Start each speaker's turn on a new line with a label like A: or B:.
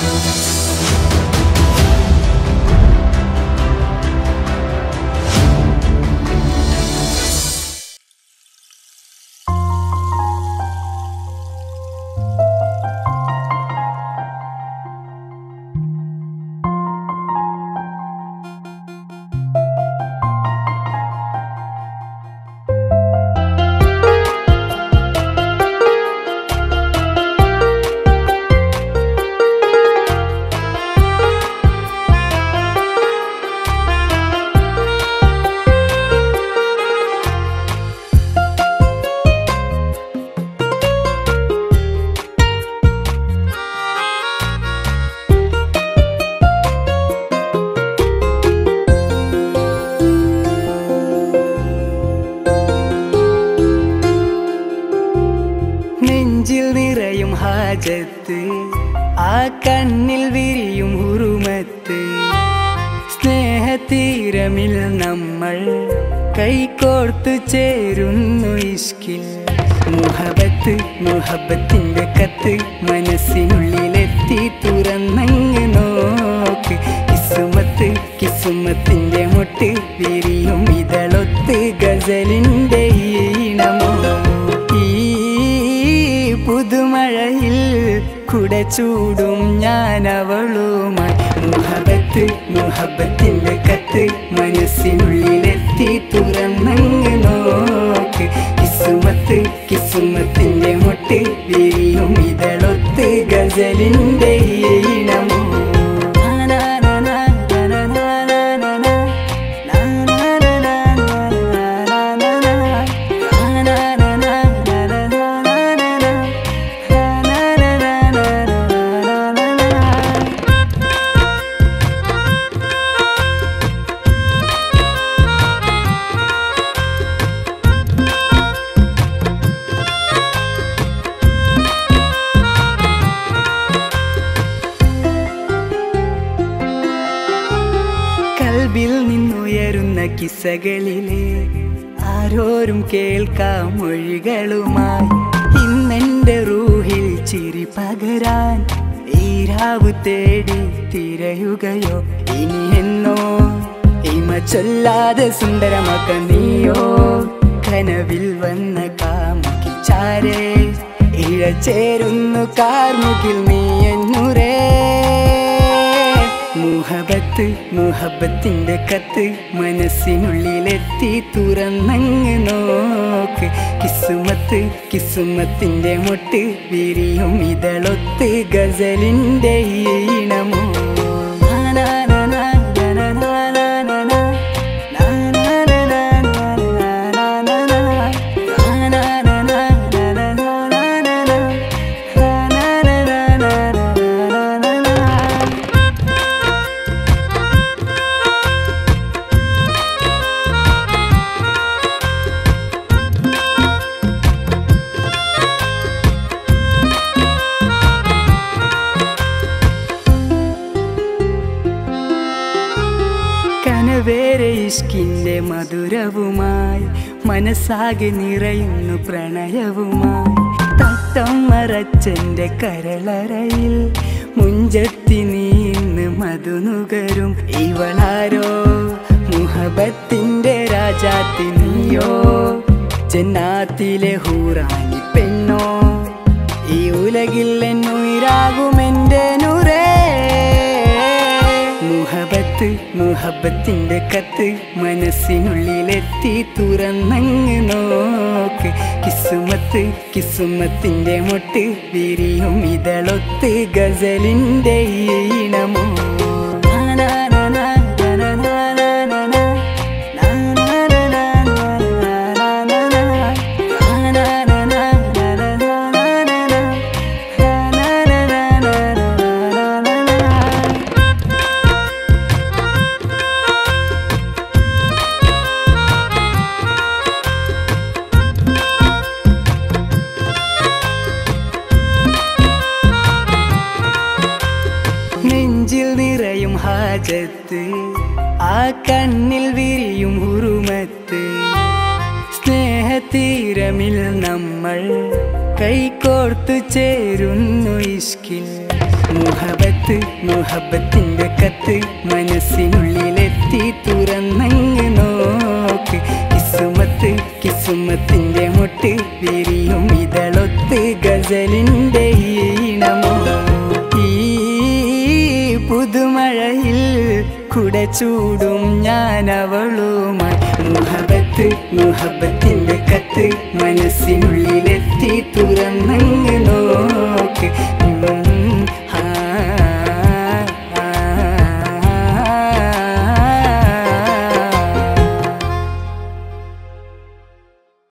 A: നെഞ്ചിൽ നിറയും ഹാജത്ത് ആ കണ്ണിൽ വിരിയും ഉറുമത്ത് സ്നേഹതീരമിൽ നമ്മൾ കൈകോർത്തു ചേരുന്നു ഇഷ്കിൽ മുഹബത്ത് മുഹബത്തിന്റെ കത്ത് മനസ്സിനുള്ളിലെത്തി തുറന്നങ്ങ് നോക്ക് കിസുമത്ത് കിസുമത്തിന്റെ മുട്ട് വിരിയും ഇതളൊത്ത് ഗസലിന്റെ ഈണമോ ഈ പുതുമഴയിൽ കുട ചൂടും ഞാൻ അവളുമായി മുഹബത്ത് മുഹബത്തിന്റെ കത്ത് മനസ്സിനുള്ളിലെത്തി തുറന്നങ്ങ് നോക്ക് കിസുമത്ത് കിസുമത്തിന്റെ മുട്ട് വിരിയും ഇതളൊത്ത് ഗസലിന്റെ ഈണമോ കൽബിൽ നിന്നുയരുന്ന കിസ്സകളിലെ ആരോരും കേൾക്കാം മൊഴികളുമായി ഇന്നെന്റെ റൂഹിൽ ചിരി പകരാൻ ഈരാവ് തേടി തിരയുകയോ ഇനി എന്നോ ഇമ ചൊല്ലാതെ സുന്ദരമാക്ക നീയോ കനവിൽ വന്ന കാമുക്കി ചാരേ ഇഴചേരുന്നു കാർമുകിൽ നീ എന്നുരേ മുഹബത്ത് മുഹബത്തിന്റെ കത്ത് മനസ്സിനുള്ളിലെത്തി തുറന്നങ്ങ് നോക്ക് കിസുമത്ത് കിസുമത്തിന്റെ മുട്ട് വിരിയും ഇതളൊത്ത് ഗസലിന്റെ ഈണമോ കനവേറെ ഇഷ്കിന്റെ മധുരവുമായി മനസ്സാകെ നിറയുന്നു പ്രണയവുമായി തട്ടം മറച്ചെന്റെ കരളറയിൽ മുഞ്ചത്തി നീന്ന് മധുനുകരും ഇവളാരോ മുഹബത്തിന്റെ രാജാത്തി നീയോ ജന്നാത്തിലെ ഹൂറാനി പെണ്ണോ ഈ ഉലകിൽ എന്നുയിരാകുമെന്റെ നുരേ മുഹബത്ത് മുഹബത്തിന്റെ കത്ത് മനസ്സിനുള്ളിലെത്തി തുറന്നങ്ങ് നോക്ക് കിസുമത്ത് കിസുമത്തിന്റെ മുട്ട് വിരിയും ഇതളൊത്ത് ഗസലിന്റെ ഈണമോ നെഞ്ചിൽ നിറയും ഹാജത്ത് ആ കണ്ണിൽ വിരിയും ഉറുമത്ത് സ്നേഹതീരമിൽ നമ്മൾ കൈകോർത്തു ചേരുന്നു ഇഷ്കിൽ മുഹബത്ത് മുഹബത്തിന്റെ കത്ത് മനസ്സിനുള്ളിലെത്തി തുറന്നങ്ങ് നോക്ക് കിസുമത്ത് കിസുമത്തിന്റെ മുട്ട് വിരിയും ഇതളൊത്ത് ഗസലിന്റെ ഈണമോ ഈ പുതുമഴയിൽ കുട ചൂടും ഞാൻ അവളുമായി മുഹബത്ത് മുഹബത്തിന്റെ കത്ത് മനസ്സിനുള്ളിലെത്തി തുറന്നങ്ങ് നോക്ക്